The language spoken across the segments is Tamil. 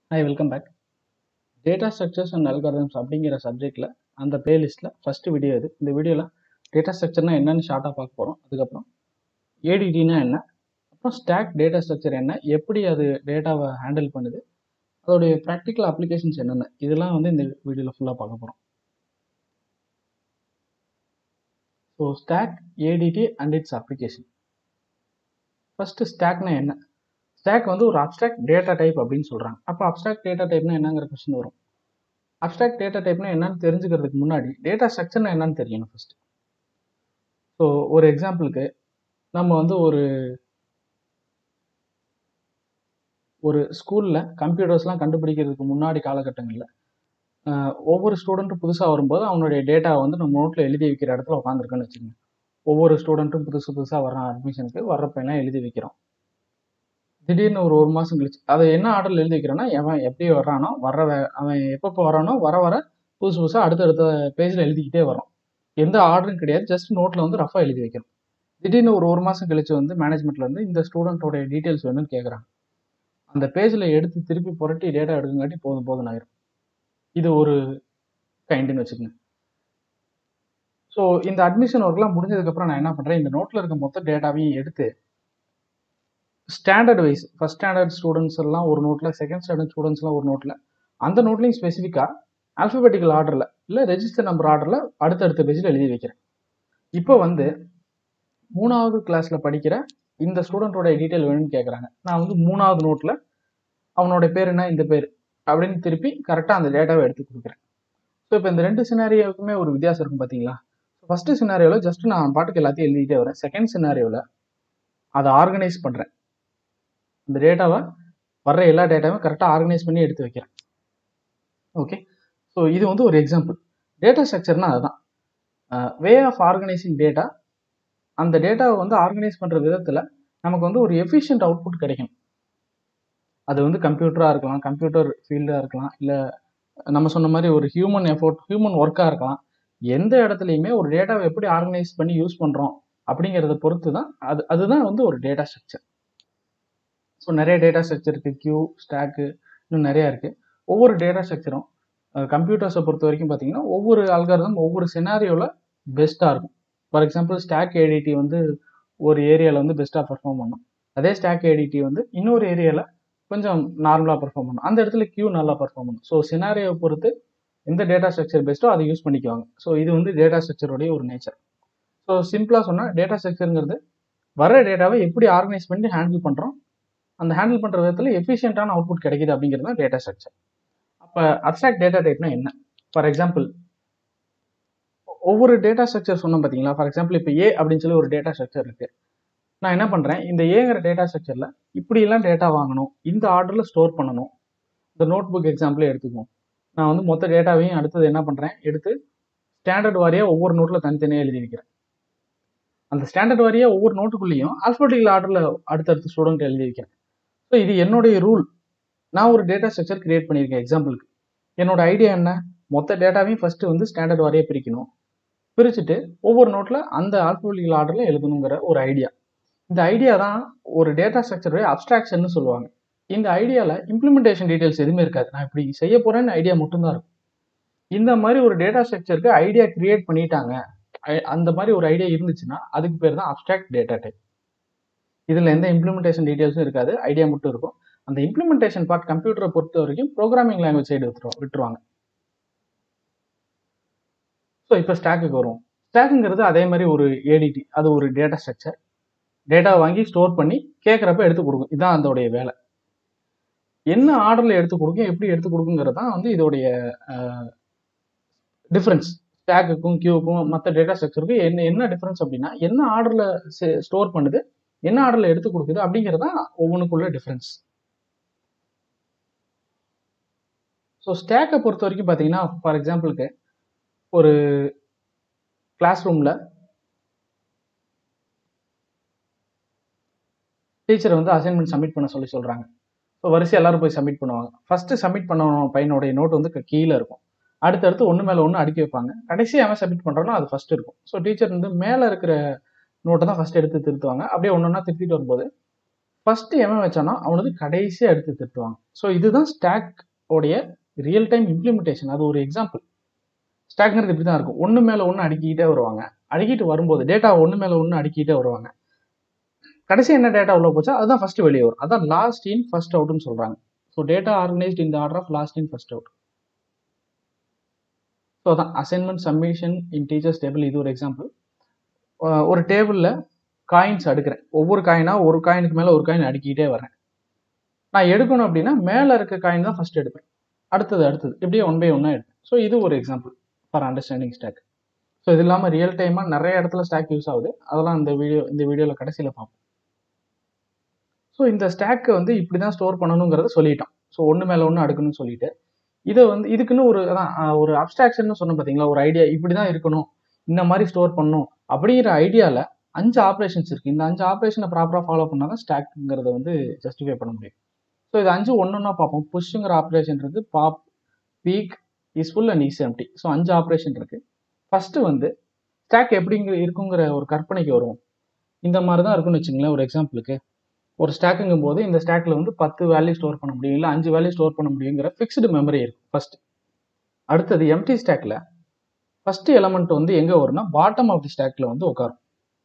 hi welcome back data structures and algorithms அப்படிங்கிற சப்ஜெக்ட்டில் அந்த பிளேலிஸ்ட்டில் ஃபஸ்ட்டு வீடியோ இது இந்த வீடியோவில் டேட்டா ஸ்ட்ரக்சர்னா என்னன்னு ஷார்ட்டாக பார்க்க போகிறோம் அதுக்கப்புறம் ஏடிடினா என்ன அப்புறம் ஸ்டாக் டேட்டா ஸ்ட்ரக்சர் என்ன எப்படி அது டேட்டாவை ஹேண்டில் பண்ணுது அதோடைய ப்ராக்டிக்கல் அப்ளிகேஷன்ஸ் என்னென்ன இதெல்லாம் வந்து இந்த வீடியோவில் ஃபுல்லாக பார்க்க போகிறோம் so stack ADT and its application first ஸ்டாக்னா என்ன ஸ்டாக் வந்து ஒரு அப்ஸ்ட்ராக்ட் டேட்டா டைப் அப்படின்னு சொல்கிறாங்க அப்போ அப்ஸ்ட்ராக்ட் டேட்டா டைப்னா என்னங்கிற கொஸ்டின் வரும் அப்ஸ்ட்ராக்ட் டேட்டா டைப்னா என்னன்னு தெரிஞ்சுக்கிறதுக்கு முன்னாடி டேட்டா ஸ்ட்ரக்சர்னா என்னன்னு தெரியணும் ஃபர்ஸ்ட் ஸோ ஒரு எக்ஸாம்பிளுக்கு நம்ம வந்து ஒரு ஒரு ஸ்கூலில் கம்ப்யூட்டர்ஸ்லாம் கண்டுபிடிக்கிறதுக்கு முன்னாடி காலகட்டங்களில் ஒவ்வொரு ஸ்டூடெண்ட்டும் புதுசாக வரும்போது அவனுடைய டேட்டாவை வந்து நம்ம நோட்டில் எழுதி வைக்கிற இடத்துல உட்காந்துருக்குன்னு வச்சுக்கோங்க ஒவ்வொரு ஸ்டூடெண்ட்டும் புதுசு புதுசாக வர்றான் அட்மிஷனுக்கு வர்றப்பெல்லாம் எழுதி வைக்கிறோம் திடீர்னு ஒரு ஒரு மாதம் கழிச்சு அதை என்ன ஆர்டரில் எழுதி வைக்கிறோன்னா அவன் எப்படி வர்றானோ வர்ற வே- அவன் எப்பப்போ வரானோ வர வர புதுசு புதுசாக அடுத்தடுத்த பேஜில் எழுதிக்கிட்டே வரோம் எந்த ஆர்டரும் கிடையாது ஜஸ்ட் நோட்டில் வந்து ரஃபாக எழுதி வைக்கிறோம் திடீர்னு ஒரு ஒரு மாதம் கழிச்சு வந்து மேனேஜ்மெண்ட்ல வந்து இந்த ஸ்டூடெண்ட்டோட டீட்டெயில்ஸ் வேணும்னு கேட்குறாங்க அந்த பேஜில் எடுத்து திருப்பி புரட்டி டேட்டா எடுக்குங்காட்டி போதும் போதும் ஆயிரும் இது ஒரு கைண்டுன்னு வச்சுக்கோங்க ஸோ இந்த அட்மிஷன் ஒர்க்லாம் முடிஞ்சதுக்கப்புறம் நான் என்ன பண்ணுறேன் இந்த நோட்டில் இருக்க மொத்த டேட்டாவையும் எடுத்து standard wise first standard students எல்லாம் ஒரு நோட்டில் செகண்ட் ஸ்டாண்டர்ட் ஸ்டூடெண்ட்ஸ்லாம் ஒரு நோட்டில் அந்த நோட்லையும் ஸ்பெசிஃபிக்காக ஆல்ஃபபெட்டிக்கல் ஆர்டரில் இல்லை ரெஜிஸ்டர் நம்பர் ஆர்டரில் அடுத்தடுத்த பேஜில் எழுதி வைக்கிறேன் இப்போ வந்து மூணாவது கிளாஸில் படிக்கிற இந்த ஸ்டூடெண்ட்டோட டீட்டெயில் வேணும்னு கேட்குறாங்க நான் வந்து மூணாவது நோட்டில் அவனோட பேர் என்ன இந்த பேர் அப்படின்னு திருப்பி கரெக்டாக அந்த டேட்டாவை எடுத்து கொடுக்குறேன் ஸோ இப்போ இந்த ரெண்டு சினாரியோவுக்குமே ஒரு வித்தியாசம் இருக்கும் பார்த்தீங்களா ஃபஸ்ட்டு சினாரியோவில் ஜஸ்ட் நான் பாட்டுக்கு எல்லாத்தையும் எழுதிட்டே வரேன் செகண்ட் சினாரியோவில் அதை ஆர்கனைஸ் பண்ணுறேன் இந்த டேட்டாவை வர்ற எல்லா டேட்டாவும் கரெக்டாக ஆர்கனைஸ் பண்ணி எடுத்து வைக்கிறேன் ஓகே ஸோ இது வந்து ஒரு எக்ஸாம்பிள் டேட்டா ஸ்ட்ரக்சர்னா அதுதான் வே ஆஃப் ஆர்கனைசிங் டேட்டா அந்த டேட்டாவை வந்து ஆர்கனைஸ் பண்ணுற விதத்தில் நமக்கு வந்து ஒரு எஃபிஷியன்ட் அவுட்புட் கிடைக்கும் அது வந்து கம்ப்யூட்டராக இருக்கலாம் கம்ப்யூட்டர் ஃபீல்டாக இருக்கலாம் இல்லை நம்ம சொன்ன மாதிரி ஒரு ஹியூமன் எஃபோர்ட் ஹியூமன் ஒர்க்காக இருக்கலாம் எந்த இடத்துலையுமே ஒரு டேட்டாவை எப்படி ஆர்கனைஸ் பண்ணி யூஸ் பண்ணுறோம் அப்படிங்கிறத பொறுத்து தான் அது அதுதான் வந்து ஒரு டேட்டா ஸ்ட்ரக்சர் ஸோ நிறைய டேட்டா ஸ்ட்ரக்சர் இருக்குது கியூ ஸ்டாக்கு இன்னும் நிறையா இருக்குது ஒவ்வொரு டேட்டா ஸ்ட்ரக்சரும் கம்ப்யூட்டர்ஸை பொறுத்த வரைக்கும் பார்த்தீங்கன்னா ஒவ்வொரு அல்காரதம் ஒவ்வொரு சினாரியோவில் பெஸ்ட்டாக இருக்கும் ஃபார் எக்ஸாம்பிள் ஸ்டாக் ஏடிடி வந்து ஒரு ஏரியாவில் வந்து பெஸ்ட்டாக பெர்ஃபார்ம் பண்ணும் அதே ஸ்டாக் ஏடிடி வந்து இன்னொரு ஏரியாவில் கொஞ்சம் நார்மலாக பெர்ஃபார்ம் பண்ணும் அந்த இடத்துல கியூ நல்லா பெர்ஃபார்ம் பண்ணும் ஸோ சினாரியோவை பொறுத்து எந்த டேட்டா ஸ்ட்ரக்சர் பெஸ்ட்டோ அதை யூஸ் பண்ணிக்குவாங்க ஸோ இது வந்து டேட்டா ஸ்ட்ரக்சருடைய ஒரு நேச்சர் ஸோ சிம்பிளாக சொன்னால் டேட்டா ஸ்ட்ரக்சருங்கிறது வர டேட்டாவை எப்படி ஆர்கனைஸ் பண்ணி ஹேண்டில் பண்ணுறோம் அந்த ஹேண்டில் பண்ணுற விதத்தில் எஃபிஷியன்ட்டான அவுட்புட் கிடைக்குது அப்படிங்கிறது தான் டேட்டா ஸ்ட்ரக்சர் அப்போ அப்ஸ்ட்ராக்ட் டேட்டா டைப்னா என்ன ஃபார் எக்ஸாம்பிள் ஒவ்வொரு டேட்டா ஸ்ட்ரக்சர் சொன்னோம் பார்த்தீங்களா ஃபார் எக்ஸாம்பிள் இப்போ ஏ அப்படின்னு சொல்லி ஒரு டேட்டா ஸ்ட்ரக்சர் இருக்குது நான் என்ன பண்ணுறேன் இந்த ஏங்கிற டேட்டா ஸ்ட்ரக்சரில் இப்படியெல்லாம் டேட்டா வாங்கணும் இந்த ஆர்டரில் ஸ்டோர் பண்ணணும் இந்த நோட் புக் எக்ஸாம்பிளே எடுத்துக்குவோம் நான் வந்து மொத்த டேட்டாவையும் அடுத்தது என்ன பண்ணுறேன் எடுத்து ஸ்டாண்டர்ட் வாரியாக ஒவ்வொரு நோட்டில் தனித்தனியாக எழுதி வைக்கிறேன் அந்த ஸ்டாண்டர்ட் வாரியாக ஒவ்வொரு நோட்டுக்குள்ளேயும் ஆல்ஃபபெட்டிக்கல் ஆர்டரில் அடுத்தடுத்த ஸ்டூடெண்ட் எழுதி வைக்கிறேன் ஸோ இது என்னுடைய ரூல் நான் ஒரு டேட்டா ஸ்ட்ரக்சர் கிரியேட் பண்ணியிருக்கேன் எக்ஸாம்பிளுக்கு என்னோட ஐடியா என்ன மொத்த டேட்டாவையும் ஃபஸ்ட்டு வந்து ஸ்டாண்டர்ட் வாரியாக பிரிக்கணும் பிரிச்சுட்டு ஒவ்வொரு நோட்டில் அந்த ஆல்ஃபபெட்டிக்கல் ஆர்டரில் எழுதணுங்கிற ஒரு ஐடியா இந்த ஐடியா தான் ஒரு டேட்டா ஸ்ட்ரக்சருடைய அப்ஸ்ட்ராக்ஷன் சொல்லுவாங்க இந்த ஐடியாவில் இம்ப்ளிமெண்டேஷன் டீடைல்ஸ் எதுவுமே இருக்காது நான் இப்படி செய்ய போகிறேன்னு ஐடியா மட்டும்தான் இருக்கும் இந்த மாதிரி ஒரு டேட்டா ஸ்ட்ரக்சருக்கு ஐடியா கிரியேட் பண்ணிட்டாங்க ஐ- அந்த மாதிரி ஒரு ஐடியா இருந்துச்சுன்னா அதுக்கு பேர் தான் அப்ஸ்ட்ராக்ட் டேட்டா டைப் இதில் எந்த இம்ப்ளிமெண்டேஷன் டீடைல்ஸும் இருக்காது ஐடியா மட்டும் இருக்கும் அந்த இம்ப்ளிமெண்டேஷன் பார்ட் கம்ப்யூட்டரை பொறுத்த வரைக்கும் ப்ரோக்ராமிங் லாங்குவேஜ் சைடு விட்டுருவோம் விட்டுருவாங்க ஸோ இப்போ ஸ்டாக்குக்கு வருவோம் ஸ்டாக்குங்கிறது அதே மாதிரி ஒரு ஏடிடி அது ஒரு டேட்டா ஸ்ட்ரக்சர் டேட்டா வாங்கி ஸ்டோர் பண்ணி கேட்குறப்ப எடுத்து கொடுக்கும் இதுதான் அதோடைய வேலை என்ன ஆர்டரில் எடுத்து கொடுக்கும் எப்படி எடுத்து கொடுக்குங்கிறது தான் வந்து இதோடைய டிஃப்ரென்ஸ் ஸ்டாக்குக்கும் கியூக்கும் மற்ற டேட்டா ஸ்ட்ரக்சருக்கும் என்ன என்ன டிஃப்ரென்ஸ் அப்படின்னா என்ன ஆர்டரில் ஸ்டோர் பண்ணுது என்ன ஆர்டரில் எடுத்து கொடுக்குது அப்படிங்கிறது தான் ஒவ்வொன்றுக்குள்ள டிஃப்ரென்ஸ் ஸோ ஸ்டாக்கை பொறுத்த வரைக்கும் பார்த்தீங்கன்னா ஃபார் எக்ஸாம்பிளுக்கு ஒரு கிளாஸ் ரூமில் டீச்சர் வந்து அசைன்மெண்ட் சப்மிட் பண்ண சொல்லி சொல்கிறாங்க ஸோ வரிசை எல்லாரும் போய் சப்மிட் பண்ணுவாங்க ஃபஸ்ட்டு சப்மிட் பண்ண பையனுடைய நோட் வந்து க- கீழே இருக்கும் அடுத்தடுத்து ஒன்று மேலே ஒன்று அடுக்கி வைப்பாங்க கடைசி அவன் சப்மிட் பண்ணுறானோ அது ஃபஸ்ட் இருக்கும் ஸோ டீச்சர் வந்து மேலே இருக்கிற நோட்டை தான் ஃபஸ்ட் எடுத்து திருத்துவாங்க அப்படியே ஒன்று ஒன்றா திருத்திட்டு வரும்போது ஃபர்ஸ்ட் எவன் வச்சானோ அவனுக்கு கடைசியாக எடுத்து திட்டுவாங்க ஸோ இதுதான் ஸ்டாக் உடைய ரியல் டைம் இம்ப்ளிமெண்டேஷன் அது ஒரு எக்ஸாம்பிள் ஸ்டாக்ங்கிறது இப்படி தான் இருக்கும் ஒன்று மேலே ஒன்று அடுக்கிக்கிட்டே வருவாங்க அடுக்கிட்டு வரும்போது டேட்டா ஒன்று மேலே ஒன்று அடுக்கிட்டே வருவாங்க கடைசி என்ன டேட்டா உள்ள போச்சோ அதுதான் ஃபர்ஸ்ட் வெளியே வரும் அதான் லாஸ்ட் இன் ஃபர்ஸ்ட் அவுட்னு சொல்றாங்க so data organised in the order of last in first out so அதான் assignment submission in teachers table இது ஒரு எக்ஸாம்பிள் ஒரு டேபிளில் காயின்ஸ் அடுக்கிறேன் ஒவ்வொரு காயினா ஒரு காயினுக்கு மேலே ஒரு காயின் அடுக்கிட்டே வரேன் நான் எடுக்கணும் அப்படின்னா மேலே இருக்க காயின் தான் ஃபர்ஸ்ட் எடுப்பேன் அடுத்தது அடுத்தது இப்படியே ஒன் பை ஒன்னாக எடுப்பேன் ஸோ இது ஒரு example for understanding stack so இது இல்லாமல் ரியல் டைமாக நிறைய இடத்துல ஸ்டாக் யூஸ் ஆகுது அதெல்லாம் இந்த வீடியோ இந்த வீடியோவில் கடைசியில் பார்ப்போம் ஸோ இந்த ஸ்டாக்கை வந்து இப்படி தான் ஸ்டோர் பண்ணணுங்கிறத சொல்லிட்டோம் ஸோ ஒன்று மேலே ஒன்று அடுக்கணும்னு சொல்லிட்டு இதை வந்து இதுக்குன்னு ஒரு அதான் அஹ், ஒரு அப்ஸ்ட்ராக்ஷன் சொன்னோம் பார்த்தீங்களா ஒரு ஐடியா இப்படி தான் இருக்கணும் இந்த மாதிரி ஸ்டோர் பண்ணணும் அப்படிங்கிற ஐடியாவில் அஞ்சு ஆப்ரேஷன்ஸ் இருக்குது இந்த அஞ்சு ஆப்ரேஷனை ப்ராப்பராக ஃபாலோ பண்ணால் தான் ஸ்டாக்குங்கிறத வந்து ஜஸ்டிஃபை பண்ண முடியும் ஸோ இது அஞ்சு ஒன்றுன்னா பார்ப்போம் புஷ்ஷுங்கிற ஆப்ரேஷன் இருக்குது pop peek is full and is empty so அஞ்சு ஆப்ரேஷன் இருக்குது ஃபஸ்ட்டு வந்து ஸ்டாக் எப்படிங்க இருக்குங்கிற ஒரு கற்பனைக்கு வருவோம் இந்த மாதிரி தான் இருக்கும்னு வச்சுங்களேன் ஒரு எக்ஸாம்பிளுக்கு ஒரு ஸ்டாக்குங்கும் போது இந்த ஸ்டாக்ல வந்து பத்து வேல்யூ ஸ்டோர் பண்ண முடியும் இல்லை அஞ்சு வேல்யூ ஸ்டோர் பண்ண முடியுங்கிற ஃபிக்ஸ்டு மெமரி இருக்கும் ஃபர்ஸ்ட் அடுத்தது எம்டி ஸ்டாக்ல ஃபர்ஸ்ட் எலமெண்ட் வந்து எங்க வரும்னா பாட்டம் ஆஃப் தி ஸ்டாக்ல வந்து உட்காரும்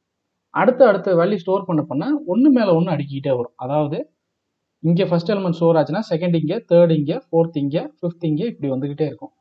அடுத்த அடுத்த வேல்யூ ஸ்டோர் பண்ண பண்ண ஒன்று மேலே ஒன்று அடுக்கிட்டே வரும் அதாவது இங்கே ஃபர்ஸ்ட் எலமெண்ட் ஸ்டோர் ஆச்சுன்னா செகண்ட் இங்கே தேர்ட் இங்கே ஃபோர்த் இங்கே ஃபிஃப்த் இங்கே இப்படி வந்துகிட்டே இருக்கும்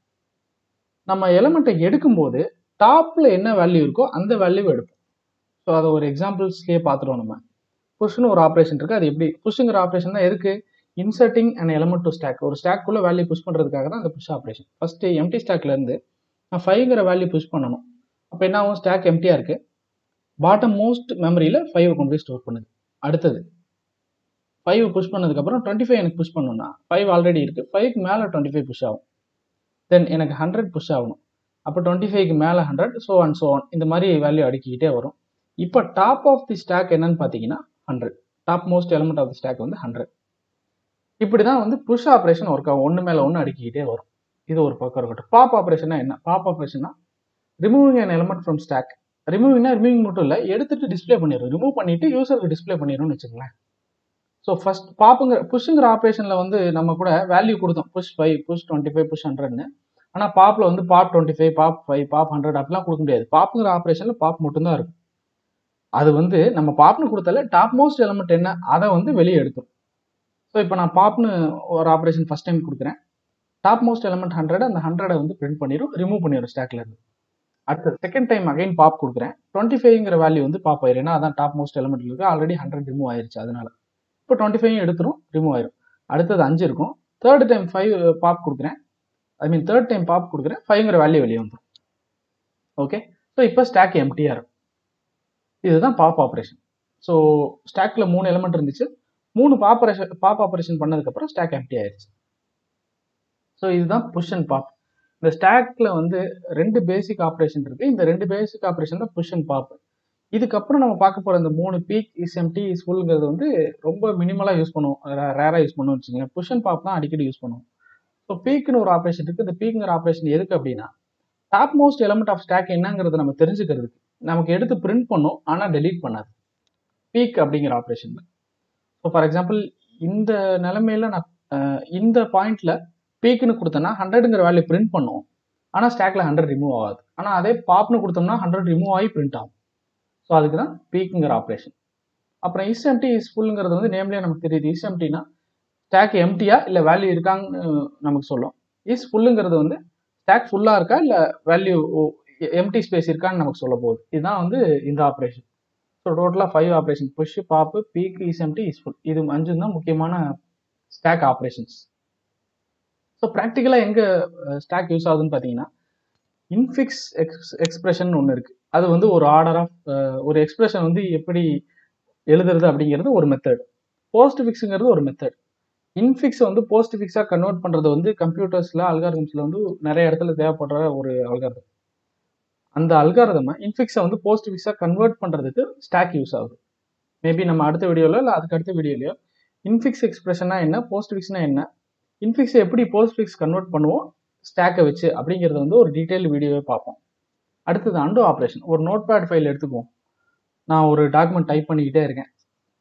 நம்ம எலமெண்ட்டை எடுக்கும்போது டாப்ல என்ன வேல்யூ இருக்கோ அந்த வேல்யூ எடுப்போம் ஸோ அதை ஒரு எக்ஸாம்பிள்ஸ்லேயே பார்த்துருவோம் நம்ம புஷ்னு ஒரு ஆப்ரேஷன் இருக்கு அது எப்படி புஷ்ங்கிற ஆப்ரேஷன் தான் எதுக்கு inserting and element to stack ஒரு ஸ்டாக்குள்ள வேல்யூ புஷ் பண்றதுக்காக தான் அந்த புஷ் ஆப்ரேஷன் ஃபர்ஸ்ட் எம்டி ஸ்டாக்ல இருந்து நான் ஃபைவ்ங்கிற வேல்யூ புஷ் பண்ணணும் அப்போ என்ன ஆகும் ஸ்டாக் எம்டியா இருக்கு பாட்டம் மோஸ்ட் மெமரியில ஃபைவ் கொண்டு போய் ஸ்டோர் பண்ணுது அடுத்தது ஃபைவ் புஷ் பண்ணதுக்கப்புறம் டுவெண்ட்டி ஃபைவ் எனக்கு புஷ் பண்ணணும்னா ஃபைவ் ஆல்ரெடி இருக்கு ஃபைவ்க்கு மேலே டுவெண்ட்டி ஃபைவ் புஷ் ஆகும் தென் எனக்கு ஹண்ட்ரட் புஷ் ஆகணும் அப்போ டுவெண்ட்டி ஃபைவ்க்கு மேலே hundred so and so on இந்த மாதிரி வேல்யூ அடுக்கிக்கிட்டே வரும் இப்போ டாப் ஆஃப் தி ஸ்டாக் என்னன்னு பார்த்தீங்கன்னா hundred top most element of the stack வந்து ஹண்ட்ரட் இப்படி தான் வந்து புஷ் ஆப்ரேஷன் ஒர்க் ஆகும் ஒன்று மேலே ஒன்று அடுக்கிக்கிட்டே வரும் இது ஒரு பக்கம் இருக்கட்டும் பாப் ஆப்ரேஷனா என்ன பாப் ஆப்ரேஷனா removing an element from stack ரிமூவிங்னா ரிமூவிங் மட்டும் இல்லை எடுத்துட்டு டிஸ்ப்ளே பண்ணிடும் ரிமூவ் பண்ணிட்டு யூசருக்கு டிஸ்ப்ளே பண்ணிடும்னு வச்சுங்களேன் ஸோ ஃபர்ஸ்ட் பாப்புங்கிற புஷ்ங்கிற ஆப்ரேஷனில் வந்து நம்ம கூட வேல்யூ கொடுத்தோம் push five push twenty five push ஹண்ட்ரட்னு ஆனால் பாப்பில் வந்து pop twenty five pop five pop hundred அப்படிலாம் கொடுக்க முடியாது பாப்புங்கிற ஆப்ரேஷனில் பாப் மட்டும்தான் இருக்கும் அது வந்து நம்ம பாப்னு கொடுத்தால டாப் மோஸ்ட் எலமெண்ட் என்ன அதை வந்து வெளியே எடுத்துரும் ஸோ இப்போ நான் பாப்னு ஒரு ஆப்ரேஷன் ஃபர்ஸ்ட் டைம் கொடுக்குறேன் டாப் மோஸ்ட் எலமெண்ட் ஹண்ட்ரட் அந்த ஹண்ட்ரடை வந்து பிரிண்ட் பண்ணிடும் ரிமூவ் பண்ணிடும் ஸ்டாக்ல இருந்து அடுத்து செகண்ட் டைம் அகைன் பாப் கொடுக்குறேன் டுவெண்ட்டி ஃபைவ்ங்கிற வேல்யூ வந்து பாப் ஆயிரும் ஏன்னா அதான் டாப் மோஸ்ட் எலமெண்ட் இருக்கு ஆல்ரெடி ஹண்ட்ரட் ரிமூவ் ஆயிருச்சு அதனால இப்போ டுவெண்ட்டி ஃபைவ் எடுத்துரும் ரிமூவ் ஆயிரும் அடுத்தது அஞ்சு இருக்கும் தேர்ட் டைம் ஃபைவ் பாப் கொடுக்குறேன் I mean third time pop கொடுக்குறேன் ஃபைவ்ங்கிற வேல்யூ வெளியே வந்துடும் ஓகே ஸோ இப்போ ஸ்டாக் எம்டிஆர் இருக்கும் இதுதான் பாப் ஆப்ரேஷன் ஸோ ஸ்டாக்ல மூணு எலிமெண்ட் இருந்துச்சு மூணு பாப்பரேஷன் பாப் ஆப்ரேஷன் பண்ணதுக்கப்புறம் ஸ்டாக் எம்டி ஆயிருச்சு ஸோ இதுதான் புஷ் அண்ட் பாப் இந்த ஸ்டாக்ல வந்து ரெண்டு பேசிக் ஆப்ரேஷன் இருக்கு இந்த ரெண்டு பேசிக் ஆப்ரேஷன் தான் புஷ் அண்ட் பாப் இதுக்கப்புறம் நம்ம பார்க்க போற இந்த மூணு பீக் இஸ் எம்டி இஸ் ஃபுல்ங்கிறது வந்து ரொம்ப மினிமலா யூஸ் பண்ணுவோம் ரேரா யூஸ் பண்ணுவோம் வச்சுக்கோங்க புஷ் அண்ட் பாப் தான் அடிக்கடி யூஸ் பண்ணுவோம் ஸோ பீக்னு ஒரு ஆப்ரேஷன் இருக்கு இந்த பீக்ங்கிற ஆப்ரேஷன் எதுக்கு அப்படின்னா top most element of stack என்னங்கிறத நம்ம தெரிஞ்சுக்கிறதுக்கு நமக்கு எடுத்து பிரிண்ட் பண்ணும் ஆனால் டெலீட் பண்ணாது பீக் அப்படிங்கிற ஆப்ரேஷன்ல ஸோ ஃபார் எக்ஸாம்பிள் இந்த நிலைமையில நான் அஹ், இந்த பாயிண்ட்ல பீக்னு கொடுத்தேன்னா ஹண்ட்ரடுங்கிற வேல்யூ பிரிண்ட் பண்ணுவோம் ஆனால் ஸ்டாக்ல ஹண்ட்ரட் ரிமூவ் ஆகாது ஆனால் அதே பாப்னு கொடுத்தோம்னா ஹண்ட்ரட் ரிமூவ் ஆகி பிரிண்ட் ஆகும் ஸோ அதுக்கு தான் பீக்குங்கிற ஆப்ரேஷன் அப்புறம் இஸ் எம்டி இஸ் ஃபுல்ங்கிறது வந்து நேம்லேயே நமக்கு தெரியுது இஸ் எம்டினா ஸ்டாக் எம்டியா இல்லை வேல்யூ இருக்காங்கன்னு நமக்கு சொல்லும் இஸ் ஃபுல்லுங்கிறது வந்து ஸ்டாக் ஃபுல்லாக இருக்கா இல்லை வேல்யூ எம்டி ஸ்பேஸ் இருக்கான்னு நமக்கு சொல்ல போகுது இதுதான் வந்து இந்த ஆப்ரேஷன் ஸோ டோட்டலாக five operation push pop peek is empty is full இது அஞ்சு தான் முக்கியமான ஸ்டாக் ஆப்ரேஷன்ஸ் ஸோ ப்ராக்டிக்கலாக எங்கே ஸ்டாக் யூஸ் ஆகுதுன்னு பார்த்தீங்கன்னா இன்ஃபிக்ஸ் எக்ஸ் எக்ஸ்பிரஷன் ஒன்று இருக்குது அது வந்து ஒரு ஆர்டர் ஆஃப் ஒரு எக்ஸ்பிரஷன் வந்து எப்படி எழுதுறது அப்படிங்கிறது ஒரு மெத்தட் போஸ்ட் ஃபிக்ஸுங்கிறது ஒரு மெத்தட் இன்ஃபிக்ஸ் வந்து போஸ்ட் ஃபிக்ஸாக கன்வெர்ட் பண்ணுறது வந்து கம்ப்யூட்டர்ஸில் அல்காரிதம்ஸில் வந்து நிறைய இடத்துல தேவைப்படுற ஒரு அல்காரிதம் அந்த அல்காரதமை இன்ஃபிக்ஸை வந்து போஸ்ட் ஃபிக்ஸாக கன்வெர்ட் பண்ணுறதுக்கு ஸ்டாக் யூஸ் ஆகுது மேபி நம்ம அடுத்த வீடியோவில் இல்லை அதுக்கு அடுத்த வீடியோலையோ இன்ஃபிக்ஸ் எக்ஸ்பிரஷனா என்ன போஸ்ட் ஃபிக்ஸ்னா என்ன இன்ஃபிக்ஸை எப்படி போஸ்ட் ஃபிக்ஸ் கன்வெர்ட் பண்ணுவோம் ஸ்டாக்கை வச்சு அப்படிங்கிறத வந்து ஒரு டீட்டெயில் வீடியோவே பார்ப்போம் அடுத்தது அண்டோ ஆப்ரேஷன் ஒரு நோட் பேட் ஃபைல் எடுத்துக்குவோம் நான் ஒரு டாக்குமெண்ட் டைப் பண்ணிக்கிட்டே இருக்கேன்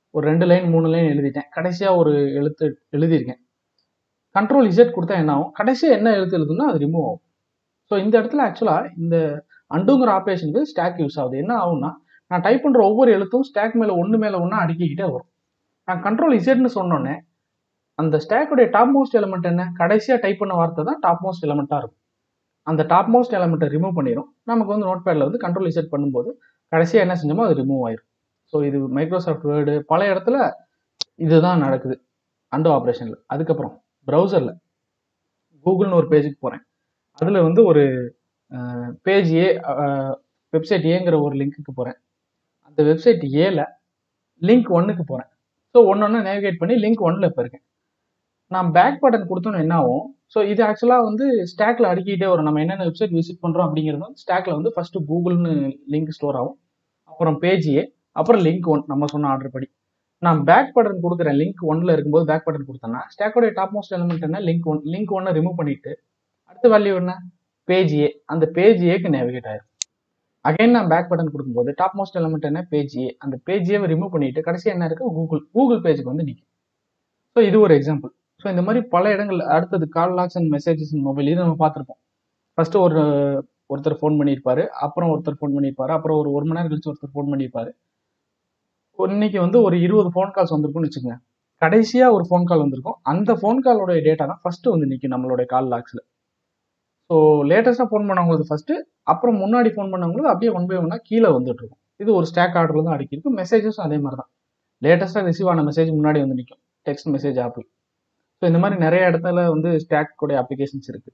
ஒரு ரெண்டு லைன் மூணு லைன் எழுதிட்டேன் கடைசியாக ஒரு எழுத்து எழுதியிருக்கேன் கண்ட்ரோல் இசட் கொடுத்தா என்ன ஆகும் கடைசியாக என்ன எழுத்து எழுதுனா அது ரிமூவ் ஆகும் ஸோ இந்த இடத்துல ஆக்சுவலாக இந்த அண்டுங்கிற ஆப்ரேஷனுக்கு ஸ்டாக் யூஸ் ஆகுது என்ன ஆகும்னா நான் டைப் பண்ணுற ஒவ்வொரு எழுத்தும் ஸ்டாக் மேலே ஒன்று மேலே ஒன்றா அடுக்கிக்கிட்டே வரும் நான் கண்ட்ரோல் இசட்னு சொன்னோன்னே அந்த ஸ்டாக்குடைய டாப் மோஸ்ட் எலமெண்ட் என்ன கடைசியாக டைப் பண்ண வார்த்தை தான் டாப் மோஸ்ட் எலமெண்ட்டாக இருக்கும் அந்த டாப் மோஸ்ட் எலமெண்ட்டை ரிமூவ் பண்ணிடும் நமக்கு வந்து நோட் பேடில் வந்து கண்ட்ரோல் இசட் பண்ணும்போது கடைசியாக என்ன செஞ்சோமோ அது ரிமூவ் ஆயிரும் ஸோ இது மைக்ரோசாஃப்ட் வேர்டு பல இடத்துல இதுதான் நடக்குது அண்டோ ஆப்ரேஷனில் அதுக்கப்புறம் ப்ரௌசரில் கூகுள்னு ஒரு பேஜுக்கு போகிறேன் அதில் வந்து ஒரு பேஜ் ஏ வெப்சைட் ஏங்கிற ஒரு லிங்க்குக்கு போகிறேன் அந்த வெப்சைட் ஏல லிங்க் ஒன்னுக்கு போகிறேன் ஸோ ஒன்று ஒன்று நேவிகேட் பண்ணி லிங்க் ஒன்னில் இப்போ இருக்கேன் நான் பேக் பட்டன் கொடுத்தோன்னு என்ன ஆகும் ஸோ இது ஆக்சுவலாக வந்து ஸ்டாக்ல அடுக்கிட்டே வரும் நம்ம என்னென்ன வெப்சைட் விசிட் பண்ணுறோம் அப்படிங்கிறது வந்து ஸ்டாக்ல வந்து ஃபர்ஸ்ட் கூகுள்னு லிங்க் ஸ்டோர் ஆகும் அப்புறம் பேஜ் ஏ அப்புறம் லிங்க் ஒன் நம்ம சொன்ன ஆர்டர் படி நான் பேக் பட்டன் கொடுக்குறேன் லிங்க் ஒன்ல இருக்கும்போது பேக் பட்டன் கொடுத்தேன்னா ஸ்டாக்கோடைய டாப் மோஸ்ட் எலிமெண்ட் என்ன லிங்க் ஒன் லிங்க் ஒன்னை ரிமூவ் பண்ணிட்டு அடுத்த வேல்யூ என்ன பேஜ் ஏ அந்த பேஜ் ஏக்கு நேவிகேட் ஆயிரும் அகைன் நான் பேக் பட்டன் கொடுக்கும்போது டாப் மோஸ்ட் எலிமெண்ட் என்ன பேஜ் ஏ அந்த பேஜ் ஏவை ரிமூவ் பண்ணிட்டு கடைசி என்ன இருக்கு கூகுள் கூகுள் பேஜுக்கு வந்து நிற்கும் ஸோ இது ஒரு எக்ஸாம்பிள் ஸோ இந்த மாதிரி பல இடங்கள் அடுத்தது call logs and messages mobile இது நம்ம பார்த்துருப்போம் ஃபர்ஸ்ட் ஒரு ஒருத்தர் ஃபோன் பண்ணியிருப்பாரு அப்புறம் ஒருத்தர் ஃபோன் பண்ணியிருப்பாரு அப்புறம் ஒரு ஒரு மணி நேரம் கழிச்சு ஒருத்தர் ஃபோன் பண்ணியிருப்பாரு இன்னைக்கு வந்து ஒரு இருபது ஃபோன் கால்ஸ் வந்திருக்கும்னு வச்சுக்கோங்க கடைசியா ஒரு ஃபோன் கால் வந்திருக்கும் அந்த ஃபோன் காலோட டேட்டா தான் ஃபர்ஸ்ட் வந்து நிற்கும் நம்மளுடைய கால் லாக்ஸ்ல ஸோ லேட்டஸ்ட்டாக ஃபோன் பண்ணவங்களுக்கு ஃபர்ஸ்ட் அப்புறம் முன்னாடி ஃபோன் பண்ணவங்களுக்கு அப்படியே ஒன் பை ஒன்னா கீழே வந்துட்டு இருக்கும் இது ஒரு ஸ்டாக் ஆர்டர்ல தான் அடிக்கிருக்கு மெசேஜஸும் அதே மாதிரி தான் லேட்டஸ்ட்டாக ரிசீவ் ஆன மெசேஜ் முன்னாடி வந்து நிற்கும் டெக்ஸ்ட் மெசேஜ் ஆப்பிள் ஸோ இந்த மாதிரி நிறைய இடத்துல வந்து ஸ்டாக்கோடைய அப்ளிகேஷன்ஸ் இருக்கு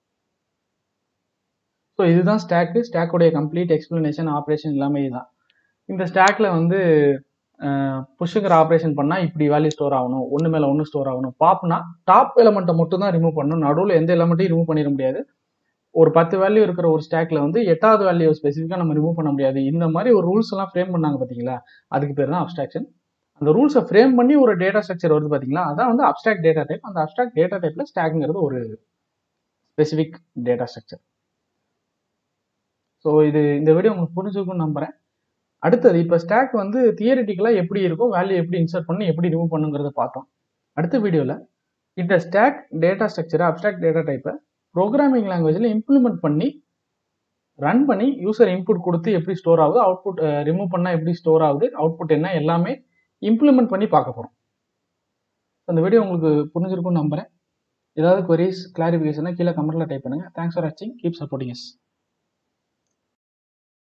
ஸோ இதுதான் ஸ்டாக்கு ஸ்டாக்கோடைய கம்ப்ளீட் எக்ஸ்பிளனேஷன் ஆப்ரேஷன் எல்லாமே இதுதான் இந்த ஸ்டாக்ல வந்து புஷ்ஷுங்கிற ஆப்ரேஷன் பண்ணால் இப்படி வேல்யூ ஸ்டோர் ஆகணும் ஒன்று மேலே ஒன்று ஸ்டோர் ஆகணும் பாப்னா டாப் எலமெண்ட்டை மட்டும் தான் ரிமூவ் பண்ணணும் நடுவில் எந்த எலமெண்ட்டையும் ரிமூவ் பண்ணிட முடியாது ஒரு பத்து வேல்யூ இருக்கிற ஒரு ஸ்டாக்ல வந்து எட்டாவது வேல்யூ ஸ்பெசிஃபிக்காக நம்ம ரிமூவ் பண்ண முடியாது இந்த மாதிரி ஒரு ரூல்ஸ் எல்லாம் ஃப்ரேம் பண்ணாங்க பார்த்தீங்களா அதுக்கு பேர் தான் அப்ஸ்ட்ராக்ஷன் அந்த ரூல்ஸை ஃப்ரேம் பண்ணி ஒரு டேட்டா ஸ்ட்ரக்சர் வருது பார்த்தீங்களா அதான் வந்து அப்ஸ்ட்ராக்ட் டேட்டா டைப் அந்த அப்ஸ்ட்ராக்ட் டேட்டா டைப்ல ஸ்டாக்ங்கிறது ஒரு ஸ்பெசிஃபிக் டேட்டா ஸ்ட்ரக்சர் ஸோ இது இந்த வீடியோ உங்களுக்கு புரிஞ்சுக்கும்னு நம்புறேன் அடுத்தது இப்போ ஸ்டாக் வந்து தியரிட்டிக்கலாக எப்படி இருக்கும் வேல்யூ எப்படி இன்சர்ட் பண்ணி எப்படி ரிமூவ் பண்ணுங்கிறத பார்த்தோம் அடுத்த வீடியோவில் இந்த ஸ்டாக் டேட்டா ஸ்ட்ரக்சரை அப்ஸ்ட்ராக்ட் டேட்டா டைப்பை ப்ரோக்ராமிங் லாங்குவேஜில் இம்ப்ளிமெண்ட் பண்ணி ரன் பண்ணி யூசர் இன்புட் கொடுத்து எப்படி ஸ்டோர் ஆகுது அவுட்புட் ரிமூவ் பண்ணால் எப்படி ஸ்டோர் ஆகுது அவுட்புட் என்ன எல்லாமே இம்ப்ளிமெண்ட் பண்ணி பார்க்க போகிறோம் அந்த வீடியோ உங்களுக்கு புரிஞ்சிருக்கும்னு நம்புறேன் ஏதாவது queries கிளாரிஃபிகேஷனாக கீழே கமெண்ட்டில் டைப் பண்ணுங்கள் தேங்க்ஸ் ஃபார் வாட்சிங் கீப் சப்போர்ட்டிங் எஸ்